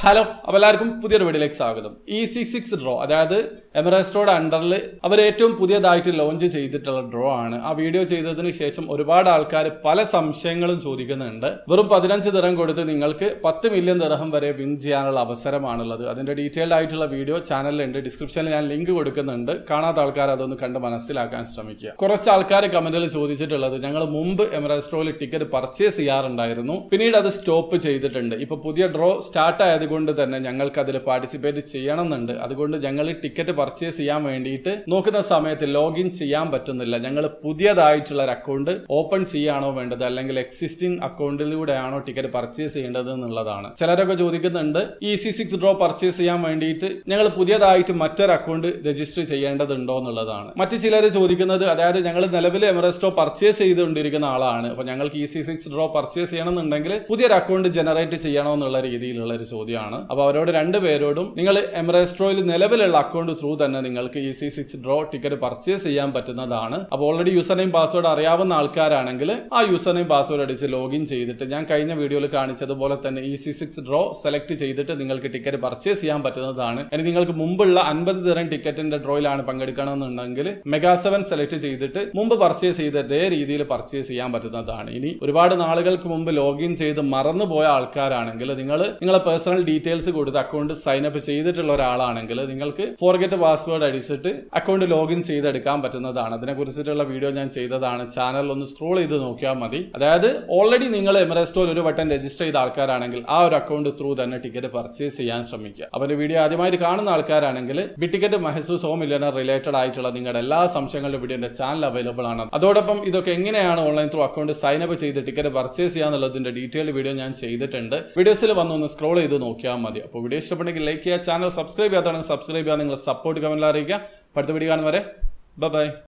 hello അപ്പോൾ എല്ലാവർക്കും പുതിയൊരു വീഡിയോയിലേക്ക് സ്വാഗതം ഇ സിക്സ് സിക്സ് ഡ്രോ അതായത് എമറസ്റ്റോയുടെ അണ്ടറിൽ അവർ ഏറ്റവും പുതിയതായിട്ട് ലോഞ്ച് ചെയ്തിട്ടുള്ള ഡ്രോ ആണ് ആ വീഡിയോ ചെയ്തതിന് ശേഷം ഒരുപാട് ആൾക്കാർ പല സംശയങ്ങളും ചോദിക്കുന്നുണ്ട് വെറും പതിനഞ്ച് ദിറം കൊടുത്ത് നിങ്ങൾക്ക് പത്ത് മില്യൺ ദിറഹം വരെ വിൻ ചെയ്യാനുള്ള അവസരമാണുള്ളത് അതിന്റെ ഡീറ്റെയിൽഡ് ആയിട്ടുള്ള വീഡിയോ ചാനലിലുണ്ട് ഡിസ്ക്രിപ്ഷനിൽ ഞാൻ ലിങ്ക് കൊടുക്കുന്നുണ്ട് കാണാത്ത ആൾക്കാർ അതൊന്ന് കണ്ട് മനസ്സിലാക്കാൻ ശ്രമിക്കുക കുറച്ച് ആൾക്കാർ കമന്റിൽ ചോദിച്ചിട്ടുള്ളത് ഞങ്ങൾ മുമ്പ് എമറസ്റ്റോയിൽ ടിക്കറ്റ് പർച്ചേസ് ചെയ്യാറുണ്ടായിരുന്നു പിന്നീട് അത് സ്റ്റോപ്പ് ചെയ്തിട്ടുണ്ട് ഇപ്പൊ പുതിയ ഡ്രോ സ്റ്റാർട്ട് ആയതുകൊണ്ട് തന്നെ ഞങ്ങൾക്ക് അതിൽ പാർട്ടിസിപ്പേറ്റ് ചെയ്യണമെന്നുണ്ട് അതുകൊണ്ട് ഞങ്ങൾ ടിക്കറ്റ് പർച്ചേസ് ചെയ്യാൻ വേണ്ടിയിട്ട് നോക്കുന്ന സമയത്ത് ലോഗിൻ ചെയ്യാൻ പറ്റുന്നില്ല ഞങ്ങൾ പുതിയതായിട്ടുള്ള ഒരു അക്കൗണ്ട് ഓപ്പൺ ചെയ്യാണോ വേണ്ടത് അല്ലെങ്കിൽ എക്സിസ്റ്റിംഗ് അക്കൗണ്ടിലൂടെയാണോ ടിക്കറ്റ് പർച്ചേസ് ചെയ്യേണ്ടത് എന്നുള്ളതാണ് ചിലരൊക്കെ ചോദിക്കുന്നുണ്ട് ഈ സി സിക്സ് ഡ്രോ പർച്ചേസ് ചെയ്യാൻ വേണ്ടിയിട്ട് ഞങ്ങൾ പുതിയതായിട്ട് മറ്റൊരു അക്കൗണ്ട് രജിസ്റ്റർ ചെയ്യേണ്ടതുണ്ടോ എന്നുള്ളതാണ് മറ്റു ചിലർ ചോദിക്കുന്നത് അതായത് ഞങ്ങൾ നിലവിൽ എമറസ്റ്റോ പർച്ചേസ് ചെയ്തുകൊണ്ടിരിക്കുന്ന ആളാണ് അപ്പൊ ഞങ്ങൾക്ക് ഈ സി സിക്സ് ഡ്രോ പർച്ചേസ് ചെയ്യണമെന്നുണ്ടെങ്കിൽ പുതിയൊരു അക്കൗണ്ട് ജനറേറ്റ് ചെയ്യണോ എന്നുള്ള രീതിയിലുള്ള ഒരു ചോദ്യമാണ് അപ്പൊ അവരോട് രണ്ട് പേരോടും നിങ്ങൾ എമറസ്ട്രോയിൽ നിലവിലുള്ള അക്കൗണ്ട് ത്രൂ തന്നെ നിങ്ങൾക്ക് easy six draw ticket purchase ചെയ്യാൻ പറ്റുന്നതാണ് അപ്പോൾ ഓൾറെഡി യൂസർ നെയിം പാസ്വേഡ് അറിയാവുന്ന ആൾക്കാരാണെങ്കിൽ ആ യൂസർ നെയിം പാസ്വേഡ് അടിച്ച് ലോഗിൻ ചെയ്തിട്ട് ഞാൻ കഴിഞ്ഞ വീഡിയോയിൽ കാണിച്ചതുപോലെ തന്നെ easy six draw select ചെയ്തിട്ട് നിങ്ങൾക്ക് ടിക്കറ്റ് പർച്ചേസ് ചെയ്യാൻ പറ്റുന്നതാണ് ഇനി നിങ്ങൾക്ക് മുമ്പുള്ള അൻപത് തരം ടിക്കറ്റിന്റെ ഡ്രോയിലാണ് പങ്കെടുക്കണമെന്നുണ്ടെങ്കിൽ മെഗാ സെവൻ സെലക്ട് ചെയ്തിട്ട് മുമ്പ് പർച്ചേസ് ചെയ്ത അതേ രീതിയിൽ പർച്ചേസ് ചെയ്യാൻ പറ്റുന്നതാണ് ഇനി ഒരുപാട് നാളുകൾക്ക് മുമ്പ് ലോഗിൻ ചെയ്ത് മറന്നുപോയ ആൾക്കാരാണെങ്കിൽ നിങ്ങൾ നിങ്ങളെ പേഴ്സണൽ ഡീറ്റെയിൽസ് കൊടുത്ത് അക്കൗണ്ട് സൈൻ അപ്പ് ചെയ്തിട്ടുള്ള ഒരാളാണെങ്കിൽ നിങ്ങൾക്ക് ഫോർഗെറ്റ് പാസ്വേഡ് അടിച്ചിട്ട് അക്കൗണ്ട് ലോഗിൻ ചെയ്തെടുക്കാൻ പറ്റുന്നതാണ് അതിനെ കുറിച്ചിട്ടുള്ള വീഡിയോ ഞാൻ ചെയ്തതാണ് ചാനൽ ഒന്ന് സ്ക്രോൾ ചെയ്ത് നോക്കിയാൽ മതി അതായത് ഓൾറെഡി നിങ്ങൾ എമറസ്റ്റോയിൽ ഒരു വട്ടം രജിസ്റ്റർ ചെയ്ത ആൾക്കാരാണെങ്കിൽ ആ ഒരു അക്കൗണ്ട് ത്രൂ തന്നെ ടിക്കറ്റ് പർച്ചേസ് ചെയ്യാൻ ശ്രമിക്കുക അപ്പോൾ വീഡിയോ ആദ്യമായിട്ട് കാണുന്ന ആൾക്കാരാണെങ്കിൽ ബിറ്റിക്കറ്റ് മഹസൂസ് ഹോം മില്യനർ റിലേറ്റഡ് ആയിട്ടുള്ള നിങ്ങളുടെ എല്ലാ സംശയങ്ങളുടെ വീഡിയോ എന്റെ ചാനൽ അവൈലബിൾ ആണ് അതോടൊപ്പം ഇതൊക്കെ എങ്ങനെയാണ് online through account sign up ചെയ്ത് ടിക്കറ്റ് പർച്ചേസ് ചെയ്യാന്നുള്ളതിന്റെ ഡീറ്റെയിൽ വീഡിയോ ഞാൻ ചെയ്തിട്ടുണ്ട് വീഡിയോസിൽ വന്ന് ഒന്ന് സ്ക്രോൾ ചെയ്ത് നോക്കിയാൽ മതി അപ്പോൾ വീഡിയോ ഇഷ്ടപ്പെട്ടെങ്കിൽ ലൈക്ക് ചെയ്യുക ചാനൽ സബ്സ്ക്രൈബ് ചെയ്യാത്തതാണെങ്കിൽ സബ്സ്ക്രൈബ് ചെയ്യുക നിങ്ങൾ സപ്പോർട്ട് കമന്റിൽ അറിയിക്കുക അടുത്ത വീഡിയോ കാണുന്നവരെ ബൈ